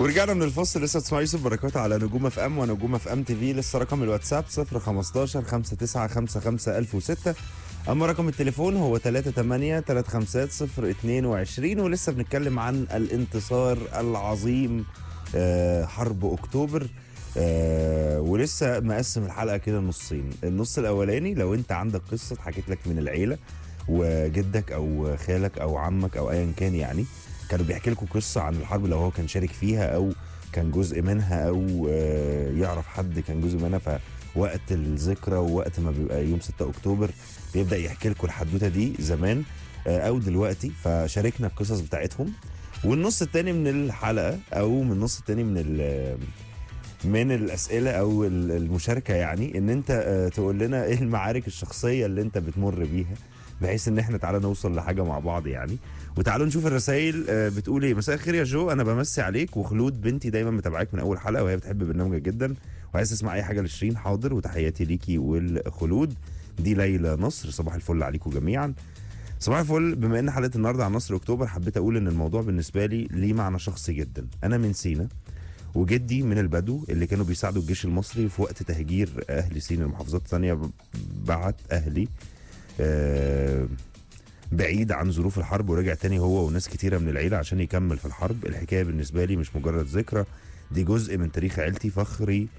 ورجعنا من الفصل لسه تسمعوا يوسف بركات على نجوم اف ام ونجوم اف ام تي في لسه رقم الواتساب 015 5955 1006 اما رقم التليفون هو 38 350 022 ولسه بنتكلم عن الانتصار العظيم آه، حرب اكتوبر آه ولسه مقسم الحلقه كده نصين النص الاولاني لو انت عندك قصه اتحكت لك من العيله وجدك او خالك او عمك او ايا كان يعني كانوا بيحكي لكم قصه عن الحرب لو هو كان شارك فيها او كان جزء منها او آه، يعرف حد كان جزء منها فوقت الذكرى ووقت ما بيبقى يوم 6 اكتوبر بيبدا يحكي لكم الحدوته دي زمان آه، او دلوقتي فشاركنا القصص بتاعتهم والنص التاني من الحلقه او من النص التاني من ال- من الاسئله او ال- المشاركه يعني ان انت آه، تقول لنا ايه المعارك الشخصيه اللي انت بتمر بيها بحيث ان احنا تعالى نوصل لحاجه مع بعض يعني وتعالوا نشوف الرسائل آه، بتقول ايه مساء الخير يا جو انا بمسي عليك وخلود بنتي دايما متابعاك من اول حلقه وهي بتحب برنامجك جدا وعايز تسمع اي حاجه لشيرين حاضر وتحياتي ليكي والخلود دي ليلى نصر صباح الفل عليكم جميعا صباح الفل بما ان حلقه النهارده عن نصر اكتوبر حبيت اقول ان الموضوع بالنسبه لي ليه معنى شخصي جدا انا من سينا وجدي من البدو اللي كانوا بيساعدوا الجيش المصري في وقت تهجير اهل سينا المحافظات الثانيه بعت اهلي آه، بعيد عن ظروف الحرب ورجع تاني هو وناس كتيره من العيله عشان يكمل في الحرب الحكايه بالنسبه لي مش مجرد ذكرى دي جزء من تاريخ عيلتي فخري